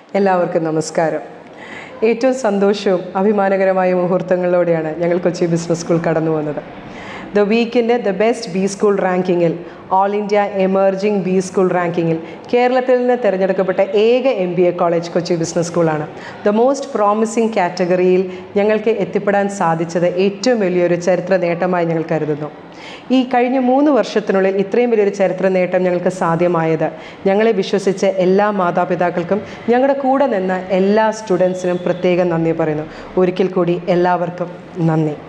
എല്ലാവർക്കും നമസ്കാരം ഏറ്റവും സന്തോഷവും അഭിമാനകരമായ മുഹൂർത്തങ്ങളിലൂടെയാണ് ഞങ്ങൾ കൊച്ചി ബിസിനസ് സ്കൂൾ കടന്നു വന്നത് ദ വീക്കിൻ്റെ ദ ബെസ്റ്റ് ബി സ്കൂൾ റാങ്കിങ്ങിൽ all India emerging B school റാങ്കിങ്ങിൽ കേരളത്തിൽ നിന്ന് തിരഞ്ഞെടുക്കപ്പെട്ട ഏക M B A college Kochi business സ്കൂളാണ് ദ മോസ്റ്റ് പ്രോമിസിംഗ് കാറ്റഗറിയിൽ ഞങ്ങൾക്ക് എത്തിപ്പെടാൻ സാധിച്ചത് ഏറ്റവും വലിയൊരു ചരിത്ര നേട്ടമായി ഞങ്ങൾ കരുതുന്നു ഈ കഴിഞ്ഞ മൂന്ന് വർഷത്തിനുള്ളിൽ ഇത്രയും വലിയൊരു ചരിത്ര നേട്ടം ഞങ്ങൾക്ക് സാധ്യമായത് ഞങ്ങളെ വിശ്വസിച്ച എല്ലാ മാതാപിതാക്കൾക്കും ഞങ്ങളുടെ കൂടെ നിന്ന എല്ലാ സ്റ്റുഡൻസിനും പ്രത്യേകം നന്ദി പറയുന്നു ഒരിക്കൽ കൂടി എല്ലാവർക്കും നന്ദി